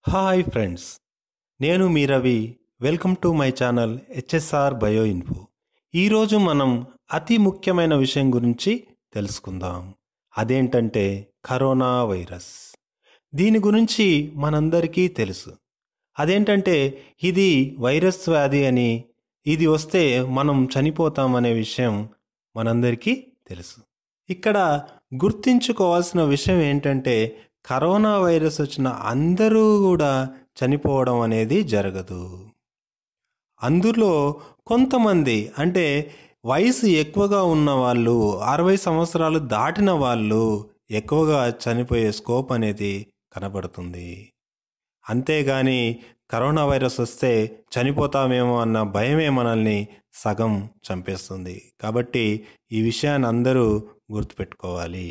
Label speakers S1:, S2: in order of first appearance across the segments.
S1: hi friends నేను మీ Ravi welcome to my channel HSR bio info ఈరోజు మనం అతి ముఖ్యమైన విషయం గురించి తెలుసుకుందాం అదేంటంటే కరోనా వైరస్ దీని గురించి మనందరికీ తెలుసు అదేంటంటే ఇది వైరస్ వ్యాధి అని ఇది వస్తే మనం చనిపోతామనే విషయం మనందరికీ తెలుసు ఇక్కడ గుర్తించుకోవాల్సిన విషయం ఏంటంటే కరోనా వైరస్ వచ్చిన అందరూ కూడా చనిపోవడం అనేది జరగదు అందులో కొంతమంది అంటే వయసు ఎక్కువగా ఉన్న వాళ్ళు అరవై సంవత్సరాలు దాటిన వాళ్ళు ఎక్కువగా చనిపోయే స్కోప్ అనేది కనబడుతుంది అంతేగాని కరోనా వైరస్ వస్తే చనిపోతామేమో అన్న భయమే మనల్ని సగం చంపేస్తుంది కాబట్టి ఈ విషయాన్ని అందరూ గుర్తుపెట్టుకోవాలి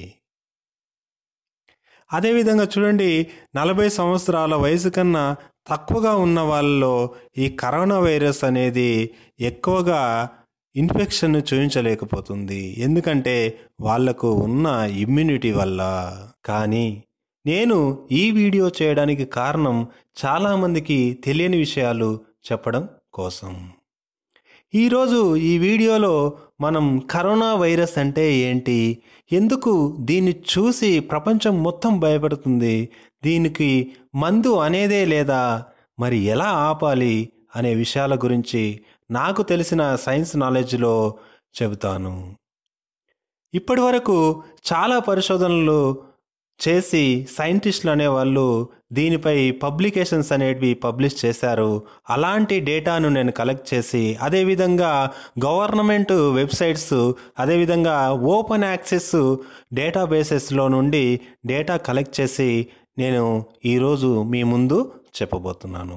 S1: అదేవిధంగా చూడండి నలభై సంవత్సరాల వయసు కన్నా తక్కువగా ఉన్న వాళ్ళలో ఈ కరోనా వైరస్ అనేది ఎక్కువగా ఇన్ఫెక్షన్ చూపించలేకపోతుంది ఎందుకంటే వాళ్లకు ఉన్న ఇమ్యూనిటీ వల్ల కానీ నేను ఈ వీడియో చేయడానికి కారణం చాలామందికి తెలియని విషయాలు చెప్పడం కోసం ఈరోజు ఈ వీడియోలో మనం కరోనా వైరస్ అంటే ఏంటి ఎందుకు దీన్ని చూసి ప్రపంచం మొత్తం భయపడుతుంది దీనికి మందు అనేదే లేదా మరి ఎలా ఆపాలి అనే విషయాల గురించి నాకు తెలిసిన సైన్స్ నాలెడ్జ్లో చెబుతాను ఇప్పటి వరకు చాలా పరిశోధనలు చేసి సైంటిస్టులు అనేవాళ్ళు దీనిపై పబ్లికేషన్స్ అనేటివి పబ్లిష్ చేశారు అలాంటి డేటాను నేను కలెక్ట్ చేసి అదేవిధంగా గవర్నమెంట్ వెబ్సైట్స్ అదేవిధంగా ఓపెన్ యాక్సెస్ డేటాబేసెస్లో నుండి డేటా కలెక్ట్ చేసి నేను ఈరోజు మీ ముందు చెప్పబోతున్నాను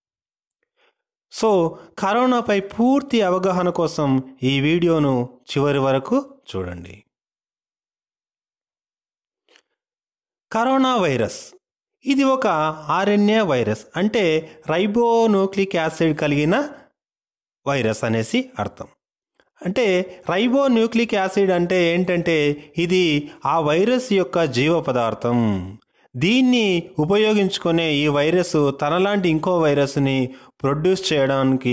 S1: సో కరోనాపై పూర్తి అవగాహన కోసం ఈ వీడియోను చివరి వరకు చూడండి కరోనా వైరస్ ఇది ఒక ఆర్ఎన్ఏ వైరస్ అంటే రైబోన్యూక్లిక్ యాసిడ్ కలిగిన వైరస్ అనేసి అర్థం అంటే రైబోన్యూక్లిక్ యాసిడ్ అంటే ఏంటంటే ఇది ఆ వైరస్ యొక్క జీవ పదార్థం దీన్ని ఉపయోగించుకునే ఈ వైరస్ తనలాంటి ఇంకో వైరస్ని ప్రొడ్యూస్ చేయడానికి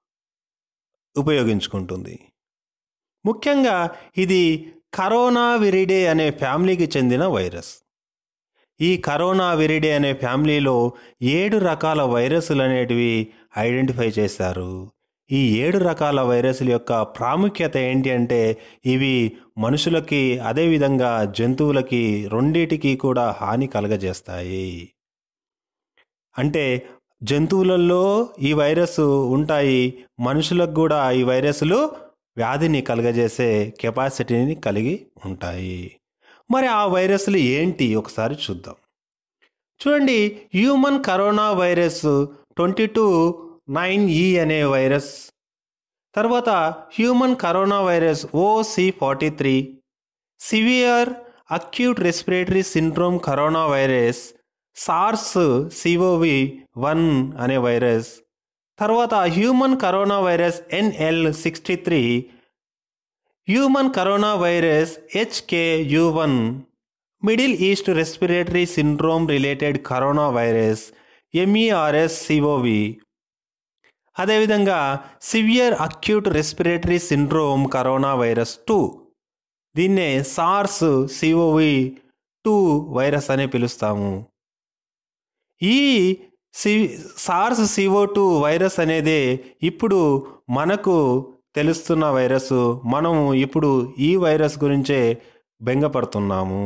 S1: ఉపయోగించుకుంటుంది ముఖ్యంగా ఇది కరోనా విరిడే అనే ఫ్యామిలీకి చెందిన వైరస్ ఈ కరోనా విరిడే అనే ఫ్యామిలీలో ఏడు రకాల వైరస్లు అనేటివి ఐడెంటిఫై చేశారు ఈ ఏడు రకాల వైరస్ల యొక్క ప్రాముఖ్యత ఏంటి అంటే ఇవి మనుషులకి అదేవిధంగా జంతువులకి రెండిటికి కూడా హాని కలగజేస్తాయి అంటే జంతువులలో ఈ వైరస్ ఉంటాయి మనుషులకు కూడా ఈ వైరస్లు వ్యాధిని కలగజేసే కెపాసిటీని కలిగి ఉంటాయి మరి ఆ వైరస్లు ఏంటి ఒకసారి చూద్దాం చూడండి human corona virus twenty two nine E అనే వైరస్ తర్వాత human corona virus OC forty three severe acute respiratory syndrome corona virus SARS CoV one అనే వైరస్ తర్వాత human corona virus NL sixty three human corona virus HKU one middle east respiratory syndrome related corona virus MERS CoV అదేవిధంగా severe acute respiratory syndrome corona virus two దీన్నే SARS CoV two virus అని పిలుస్తాము ఈ సి sirs CO two virus అనేది ఇప్పుడు మనకు తెలుస్తున్న virus మనము ఇప్పుడు ఈ వైరస్ గురించే బెంగపడుతున్నాము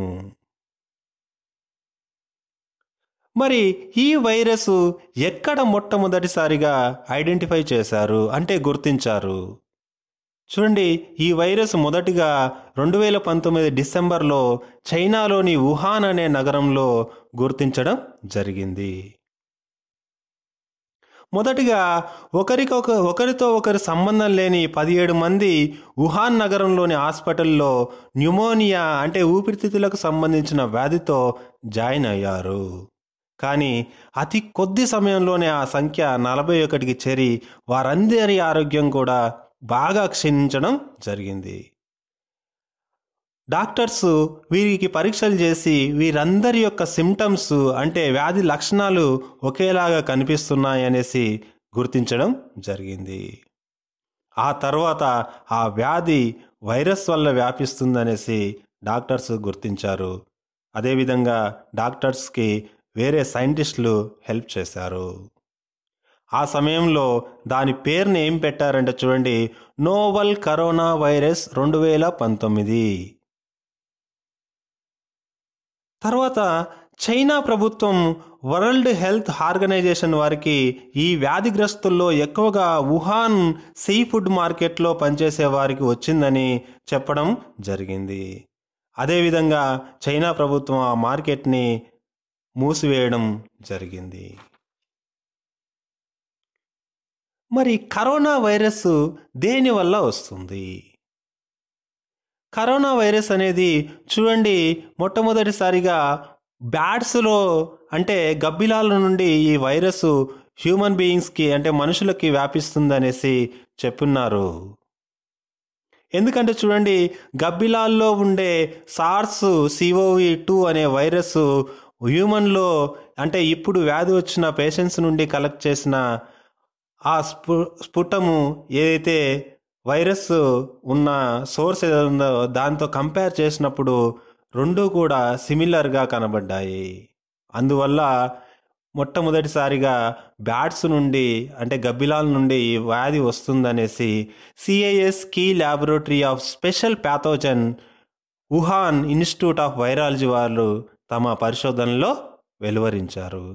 S1: మరి ఈ వైరస్ ఎక్కడ మొట్టమొదటిసారిగా ఐడెంటిఫై చేశారు అంటే గుర్తించారు చూడండి ఈ వైరస్ మొదటిగా రెండు వేల పంతొమ్మిది డిసెంబర్లో చైనాలోని వుహాన్ అనే నగరంలో గుర్తించడం జరిగింది మొదటిగా ఒకరికొక ఒకరితో ఒకరి సంబంధం లేని పదిహేడు మంది వుహాన్ నగరంలోని హాస్పిటల్లో న్యూమోనియా అంటే ఊపిరితిత్తులకు సంబంధించిన వ్యాధితో జాయిన్ అయ్యారు కానీ అతి కొద్ది సమయంలోనే ఆ సంఖ్య నలభై ఒకటికి చేరి వారందరి ఆరోగ్యం కూడా బాగా క్షీణించడం జరిగింది డాక్టర్స్ వీరికి పరీక్షలు చేసి వీరందరి యొక్క సిమ్టమ్స్ అంటే వ్యాధి లక్షణాలు ఒకేలాగా కనిపిస్తున్నాయి అనేసి గుర్తించడం జరిగింది ఆ తర్వాత ఆ వ్యాధి వైరస్ వల్ల వ్యాపిస్తుందనేసి డాక్టర్స్ గుర్తించారు అదేవిధంగా డాక్టర్స్కి వేరే సైంటిస్టులు హెల్ప్ చేశారు ఆ సమయంలో దాని పేరుని ఏం పెట్టారంటే చూడండి నోవల్ కరోనా వైరస్ రెండు వేల పంతొమ్మిది తర్వాత చైనా ప్రభుత్వం వరల్డ్ హెల్త్ ఆర్గనైజేషన్ వారికి ఈ వ్యాధిగ్రస్తుల్లో ఎక్కువగా వుహాన్ సీ ఫుడ్ మార్కెట్లో పనిచేసే వారికి వచ్చిందని చెప్పడం జరిగింది అదేవిధంగా చైనా ప్రభుత్వం ఆ మార్కెట్ని మూసివేయడం జరిగింది మరి కరోనా వైరస్ దేని వల్ల వస్తుంది కరోనా వైరస్ అనేది చూడండి మొట్టమొదటిసారిగా బ్యాట్స్లో అంటే గబ్బిలాల నుండి ఈ వైరస్ హ్యూమన్ బీయింగ్స్కి అంటే మనుషులకి వ్యాపిస్తుందనేసి చెప్పున్నారు ఎందుకంటే చూడండి గబ్బిలాల్లో ఉండే సార్స్ సిఓవి టూ అనే వైరస్ హ్యూమన్లో అంటే ఇప్పుడు వ్యాధి వచ్చిన పేషెంట్స్ నుండి కలెక్ట్ చేసిన ఆ స్ఫు స్ఫుటము ఏదైతే వైరస్ ఉన్న సోర్స్ ఏదో ఉందో దాంతో కంపేర్ చేసినప్పుడు రెండు కూడా సిమిలర్గా కనబడ్డాయి అందువల్ల మొట్టమొదటిసారిగా బ్యాట్స్ నుండి అంటే గబ్బిలాల నుండి ఈ వ్యాధి వస్తుందనేసి CIS key laboratory of special pathogen Wuhan institute of virology వాళ్ళు తమ పరిశోధనలో వెలువరించారు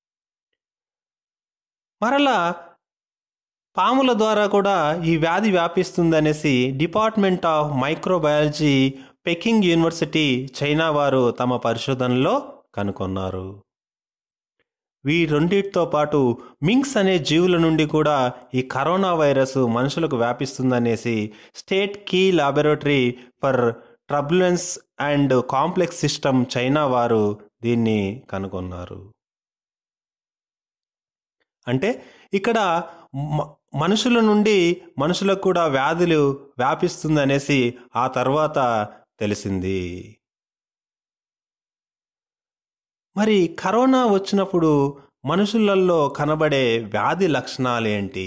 S1: మరలా పాముల ద్వారా కూడా ఈ వ్యాధి వ్యాపిస్తుందనేసి department of microbiology Peking university China వారు తమ పరిశోధనలో కనుగొన్నారు వీ రెండింటితో పాటు మింక్స్ అనే జీవుల నుండి కూడా ఈ కరోనా వైరస్ మనుషులకు వ్యాపిస్తుందనేసి state key laboratory for turbulence and complex system China వారు దీన్ని కనుగొన్నారు అంటే ఇక్కడ మ- మనుషుల నుండి మనుషులకు కూడా వ్యాధులు వ్యాపిస్తుందనేసి ఆ తర్వాత తెలిసింది మరి కరోనా వచ్చినప్పుడు మనుషులలో కనబడే వ్యాధి లక్షణాలు ఏంటి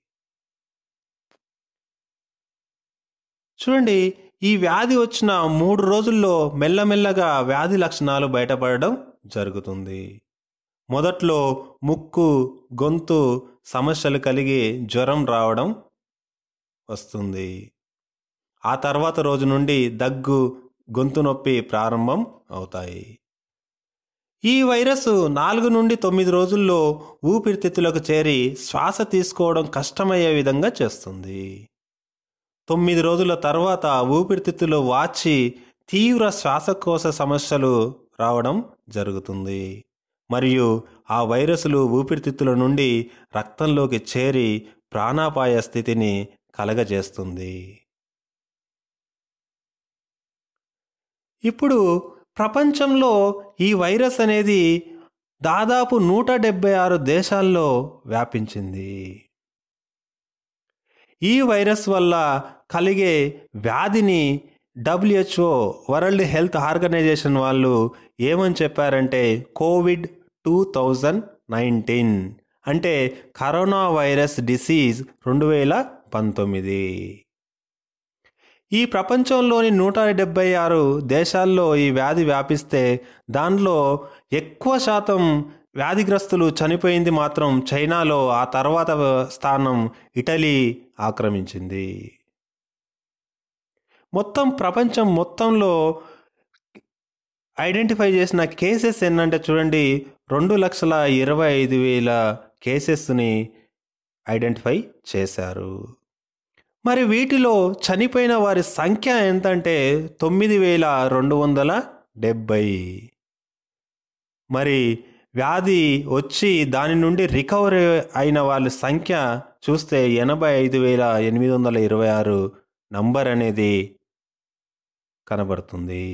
S1: చూడండి ఈ వ్యాధి వచ్చిన మూడు రోజుల్లో మెల్లమెల్లగా వ్యాధి లక్షణాలు బయటపడడం జరుగుతుంది మొదట్లో ముక్కు గొంతు సమస్యలు కలిగి జ్వరం రావడం వస్తుంది ఆ తర్వాత రోజు నుండి దగ్గు గొంతు నొప్పి ప్రారంభం అవుతాయి ఈ వైరస్ నాలుగు నుండి తొమ్మిది రోజుల్లో ఊపిరితిత్తులకు చేరి శ్వాస తీసుకోవడం కష్టమయ్యే విధంగా చేస్తుంది తొమ్మిది రోజుల తర్వాత ఊపిరితిత్తులు వాచి తీవ్ర శ్వాసకోశ సమస్యలు రావడం జరుగుతుంది మరియు ఆ వైరస్లు ఊపిరితిత్తుల నుండి రక్తంలోకి చేరి ప్రాణాపాయ స్థితిని కలగజేస్తుంది ఇప్పుడు ప్రపంచంలో ఈ వైరస్ అనేది దాదాపు నూట డెబ్బై ఆరు దేశాల్లో వ్యాపించింది ఈ వైరస్ వల్ల కలిగే వ్యాధిని డబ్ల్యూహెచ్ఓ వరల్డ్ హెల్త్ ఆర్గనైజేషన్ వాళ్ళు ఏమని చెప్పారంటే కోవిడ్ టూ థౌజండ్ నైన్టీన్ అంటే కరోనా వైరస్ డిసీజ్ రెండు వేల పంతొమ్మిది ఈ ప్రపంచంలోని నూట డెబ్బై ఆరు దేశాల్లో ఈ వ్యాధి వ్యాపిస్తే దానిలో ఎక్కువ శాతం వ్యాధిగ్రస్తులు చనిపోయింది మాత్రం చైనాలో ఆ తర్వాత స్థానం ఇటలీ ఆక్రమించింది మొత్తం ప్రపంచం మొత్తంలో ఐడెంటిఫై చేసిన కేసెస్ ఏంటంటే చూడండి రెండు లక్షల ఇరవై ఐదు వేల కేసెస్ని ఐడెంటిఫై చేశారు మరి వీటిలో చనిపోయిన వారి సంఖ్య ఎంతంటే తొమ్మిది వేల రెండు వందల డెబ్బై మరి వ్యాధి వచ్చి దాని నుండి రికవరీ అయిన వాళ్ళ సంఖ్య చూస్తే ఎనభై ఐదు వేల ఎనిమిది వందల ఇరవై ఆరు నంబర్ అనేది కనబడుతుంది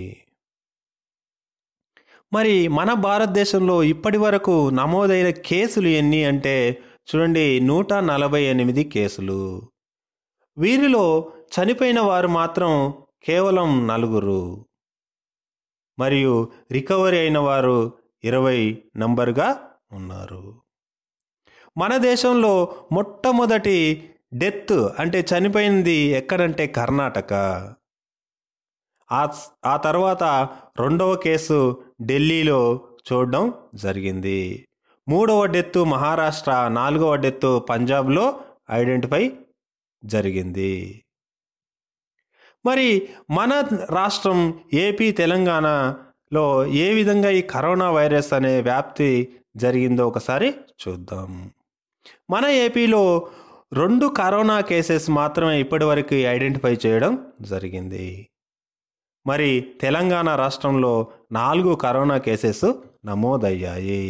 S1: మరి మన భారతదేశంలో ఇప్పటి వరకు నమోదైన కేసులు ఎన్ని అంటే చూడండి నూట నలభై ఎనిమిది కేసులు వీరిలో చనిపోయిన వారు మాత్రం కేవలం నలుగురు మరియు రికవరీ అయిన వారు ఇరవై నంబర్గా ఉన్నారు మన దేశంలో మొట్టమొదటి డెత్ అంటే చనిపోయింది ఎక్కడంటే కర్ణాటక ఆ ఆ తర్వాత రెండవ కేసు ఢిల్లీలో చూడడం జరిగింది మూడవ డెత్ మహారాష్ట్ర నాలుగవ డెత్ పంజాబ్లో ఐడెంటిఫై జరిగింది మరి మన రాష్ట్రం ఏపీ తెలంగాణలో ఏ విధంగా ఈ కరోనా వైరస్ అనే వ్యాప్తి జరిగిందో ఒకసారి చూద్దాం మన ఏపీలో రెండు కరోనా కేసెస్ మాత్రమే ఇప్పటివరకు ఐడెంటిఫై చేయడం జరిగింది మరి తెలంగాణ రాష్ట్రంలో నాలుగు కరోనా కేసెస్ నమోదయ్యాయి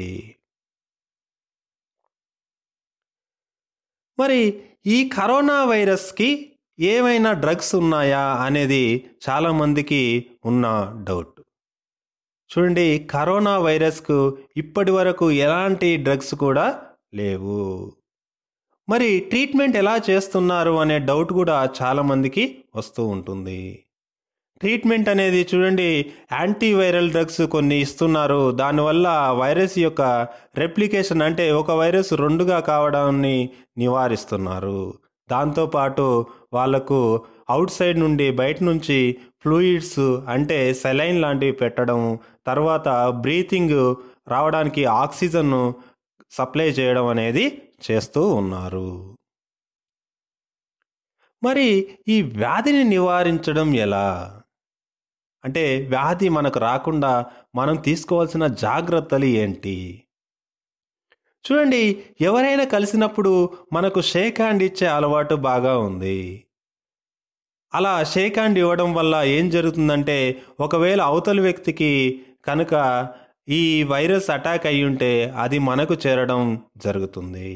S1: మరి ఈ కరోనా వైరస్కి ఏమైనా డ్రగ్స్ ఉన్నాయా అనేది చాలామందికి ఉన్న డౌట్ చూడండి కరోనా వైరస్కు ఇప్పటి వరకు ఎలాంటి డ్రగ్స్ కూడా లేవు మరి ట్రీట్మెంట్ ఎలా చేస్తున్నారు అనే డౌట్ కూడా చాలామందికి వస్తూ ఉంటుంది ట్రీట్మెంట్ అనేది చూడండి యాంటీవైరల్ డ్రగ్స్ కొన్ని ఇస్తున్నారు దానివల్ల వైరస్ యొక్క రెప్లికేషన్ అంటే ఒక వైరస్ రెండుగా కావడాన్ని నివారిస్తున్నారు దాంతోపాటు వాళ్లకు అవుట్ సైడ్ నుండి బయట నుంచి ఫ్లూయిడ్స్ అంటే సెలైన్ లాంటివి పెట్టడం తర్వాత బ్రీతింగ్ రావడానికి ఆక్సిజన్ సప్లై చేయడం అనేది చేస్తూ ఉన్నారు మరి ఈ వ్యాధిని నివారించడం ఎలా అంటే వ్యాధి మనకు రాకుండా మనం తీసుకోవాల్సిన జాగ్రత్తలు ఏంటి చూడండి ఎవరైనా కలిసినప్పుడు మనకు షేక్ హ్యాండ్ ఇచ్చే అలవాటు బాగా ఉంది అలా షేక్ హ్యాండ్ ఇవ్వడం వల్ల ఏం జరుగుతుందంటే ఒకవేళ అవతల వ్యక్తికి కనుక ఈ వైరస్ అటాక్ అయి ఉంటే అది మనకు చేరడం జరుగుతుంది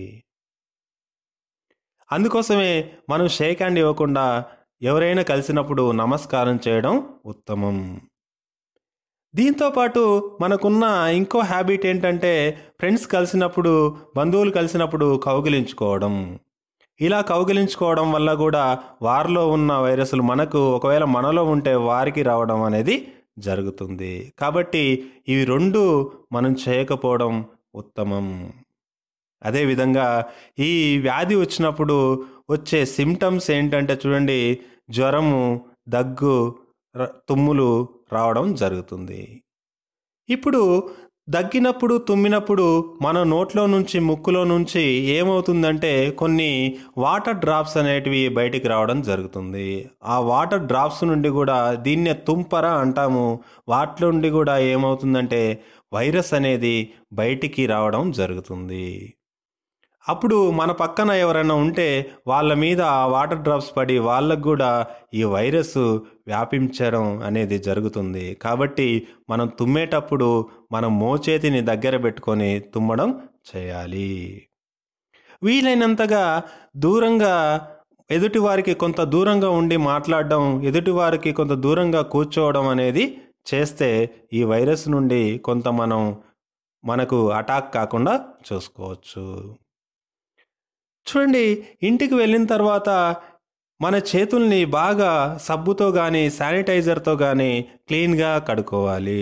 S1: అందుకోసమే మనం షేక్ హ్యాండ్ ఇవ్వకుండా ఎవరైనా కలిసినప్పుడు నమస్కారం చేయడం ఉత్తమం దీంతోపాటు మనకున్న ఇంకో హ్యాబిట్ ఏంటంటే ఫ్రెండ్స్ కలిసినప్పుడు బంధువులు కలిసినప్పుడు కౌగిలించుకోవడం ఇలా కౌగిలించుకోవడం వల్ల కూడా వారిలో ఉన్న వైరస్లు మనకు ఒకవేళ మనలో ఉంటే వారికి రావడం అనేది జరుగుతుంది కాబట్టి ఇవి రెండు మనం చేయకపోవడం ఉత్తమం అదేవిధంగా ఈ వ్యాధి వచ్చినప్పుడు వచ్చే సిమ్టమ్స్ ఏంటంటే చూడండి జ్వరము దగ్గు తుమ్ములు రావడం జరుగుతుంది ఇప్పుడు దగ్గినప్పుడు తుమ్మినప్పుడు మన నోట్లో నుంచి ముక్కులో నుంచి ఏమవుతుందంటే కొన్ని వాటర్ డ్రాప్స్ అనేటివి బయటికి రావడం జరుగుతుంది ఆ వాటర్ డ్రాప్స్ నుండి కూడా దీన్నే తుంపర అంటాము వాటిలో నుండి కూడా ఏమవుతుందంటే వైరస్ అనేది బయటికి రావడం జరుగుతుంది అప్పుడు మన పక్కన ఎవరైనా ఉంటే వాళ్ళ మీద ఆ వాటర్ డ్రాప్స్ పడి వాళ్ళకు కూడా ఈ వైరస్ వ్యాపించడం అనేది జరుగుతుంది కాబట్టి మనం తుమ్మేటప్పుడు మనం మోచేతిని దగ్గర పెట్టుకొని తుమ్మడం చేయాలి వీలైనంతగా దూరంగా ఎదుటివారికి కొంత దూరంగా ఉండి మాట్లాడడం ఎదుటివారికి కొంత దూరంగా కూర్చోవడం అనేది చేస్తే ఈ వైరస్ నుండి కొంత మనం మనకు అటాక్ కాకుండా చూసుకోవచ్చు చూడండి ఇంటికి వెళ్ళిన తర్వాత మన చేతుల్ని బాగా సబ్బుతో కానీ శానిటైజర్తో కానీ క్లీన్గా కడుక్కోవాలి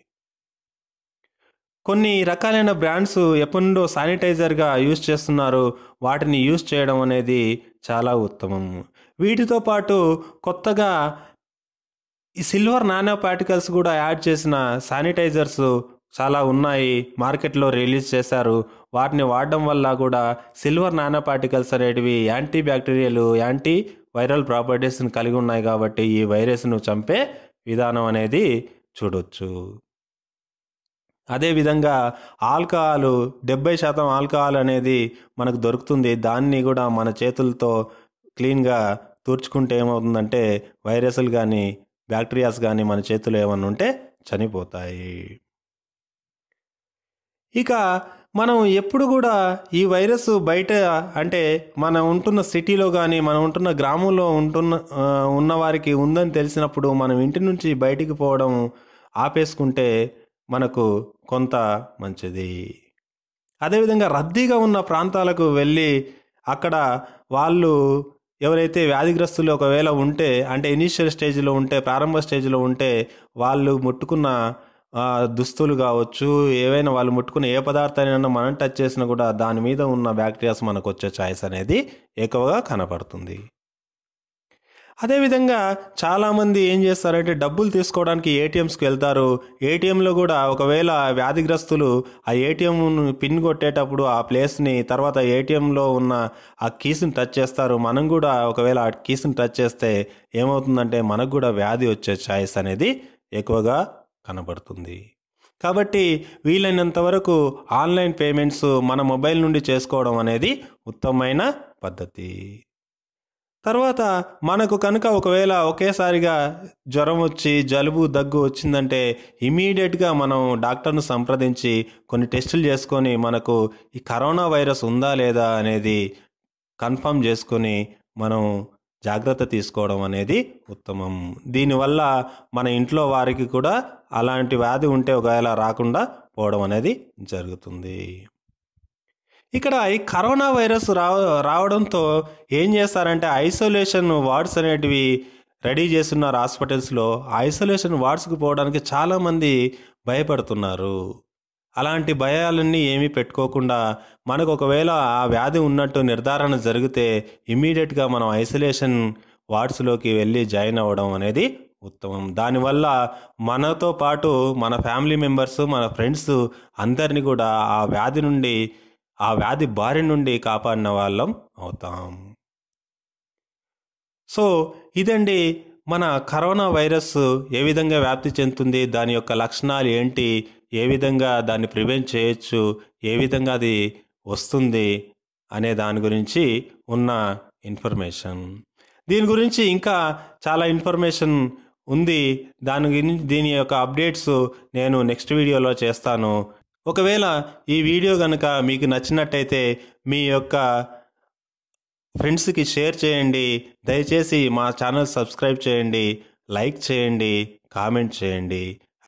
S1: కొన్ని రకాలైన బ్రాండ్స్ ఎప్పటి నుండో శానిటైజర్గా యూజ్ చేస్తున్నారు వాటిని యూజ్ చేయడం అనేది చాలా ఉత్తమం వీటితో పాటు కొత్తగా ఈ సిల్వర్ నానో పార్టికల్స్ కూడా యాడ్ చేసిన శానిటైజర్స్ చాలా ఉన్నాయి మార్కెట్లో రిలీజ్ చేశారు వాటిని వాడడం వల్ల కూడా సిల్వర్ నానో పార్టికల్స్ అనేటివి యాంటీ బ్యాక్టీరియల్ యాంటీ వైరల్ ప్రాపర్టీస్ని కలిగి ఉన్నాయి కాబట్టి ఈ వైరస్ను చంపే విధానం అనేది చూడొచ్చు అదేవిధంగా ఆల్కహాల్ డెబ్బై శాతం ఆల్కహాల్ అనేది మనకు దొరుకుతుంది దాన్ని కూడా మన చేతులతో క్లీన్గా తూర్చుకుంటే ఏమవుతుందంటే వైరస్లు కానీ బ్యాక్టీరియాస్ కానీ మన చేతులు ఏమన్నా ఉంటే చనిపోతాయి ఇక మనం ఎప్పుడు కూడా ఈ వైరస్ బయట అంటే మనం ఉంటున్న సిటీలో కానీ మనం ఉంటున్న గ్రామంలో ఉంటున్న ఉన్న వారికి ఉందని తెలిసినప్పుడు మనం ఇంటి నుంచి బయటికి పోవడం ఆపేసుకుంటే మనకు కొంత మంచిది అదేవిధంగా రద్దీగా ఉన్న ప్రాంతాలకు వెళ్ళి అక్కడ వాళ్ళు ఎవరైతే వ్యాధిగ్రస్తులు ఒకవేళ ఉంటే అంటే ఇనీషియల్ స్టేజ్లో ఉంటే ప్రారంభ స్టేజ్లో ఉంటే వాళ్ళు ముట్టుకున్న ఆ, దుస్తులు కావచ్చు ఏవైనా వాళ్ళు ముట్టుకున్న ఏ పదార్థాన్ని మనం టచ్ చేసినా కూడా దాని మీద ఉన్న బ్యాక్టీరియాస్ మనకు వచ్చే ఛాయిస్ అనేది ఎక్కువగా కనపడుతుంది అదేవిధంగా చాలామంది ఏం చేస్తారంటే డబ్బులు తీసుకోవడానికి ఏటీఎంస్కి వెళ్తారు ఏటీఎంలో కూడా ఒకవేళ వ్యాధిగ్రస్తులు ఆ ఏటీఎం పిన్ కొట్టేటప్పుడు ఆ ప్లేస్ని తర్వాత ఏటీఎంలో ఉన్న ఆ కీస్ని టచ్ చేస్తారు మనం కూడా ఒకవేళ ఆ కీస్ని టచ్ చేస్తే ఏమవుతుందంటే మనకు కూడా వ్యాధి వచ్చే ఛాయిస్ అనేది ఎక్కువగా కనబడుతుంది కాబట్టి వీలైనంత వరకు ఆన్లైన్ పేమెంట్స్ మన మొబైల్ నుండి చేసుకోవడం అనేది ఉత్తమమైన పద్ధతి తర్వాత మనకు కనుక ఒకవేళ ఒకేసారిగా జ్వరం వచ్చి జలుబు దగ్గు వచ్చిందంటే ఇమీడియట్గా మనం డాక్టర్ను సంప్రదించి కొన్ని టెస్టులు చేసుకొని మనకు ఈ కరోనా వైరస్ ఉందా లేదా అనేది కన్ఫర్మ్ చేసుకొని మనం జాగ్రత్త తీసుకోవడం అనేది ఉత్తమం దీనివల్ల మన ఇంట్లో వారికి కూడా అలాంటి వ్యాధి ఉంటే ఒకవేళ రాకుండా పోవడం అనేది జరుగుతుంది ఇక్కడ ఈ కరోనా వైరస్ రావ రావడంతో ఏం చేస్తారంటే ఐసోలేషన్ వార్డ్స్ అనేటివి రెడీ చేస్తున్నారు హాస్పిటల్స్లో ఐసోలేషన్ వార్డ్స్కి పోవడానికి చాలామంది భయపడుతున్నారు అలాంటి భయాలన్నీ ఏమీ పెట్టుకోకుండా మనకు ఒకవేళ ఆ వ్యాధి ఉన్నట్టు నిర్ధారణ జరిగితే ఇమ్మీడియట్గా మనం ఐసోలేషన్ వార్డ్స్లోకి వెళ్ళి జాయిన్ అవ్వడం అనేది ఉత్తమం దానివల్ల మనతో పాటు మన ఫ్యామిలీ మెంబర్స్ మన ఫ్రెండ్స్ అందరినీ కూడా ఆ వ్యాధి నుండి ఆ వ్యాధి బారి నుండి కాపాడిన వాళ్ళం అవుతాం సో ఇదండి మన కరోనా వైరస్ ఏ విధంగా వ్యాప్తి చెందుతుంది దాని యొక్క లక్షణాలు ఏంటి ఏ విధంగా దాన్ని ప్రివెంట్ చేయొచ్చు ఏ విధంగా అది వస్తుంది అనే దాని గురించి ఉన్న ఇన్ఫర్మేషన్ దీని గురించి ఇంకా చాలా ఇన్ఫర్మేషన్ ఉంది దాని గురించి దీని యొక్క అప్డేట్స్ నేను నెక్స్ట్ వీడియోలో చేస్తాను ఒకవేళ ఈ వీడియో కనుక మీకు నచ్చినట్టయితే మీ యొక్క ఫ్రెండ్స్కి షేర్ చేయండి దయచేసి మా ఛానల్ సబ్స్క్రైబ్ చేయండి లైక్ చేయండి కామెంట్ చేయండి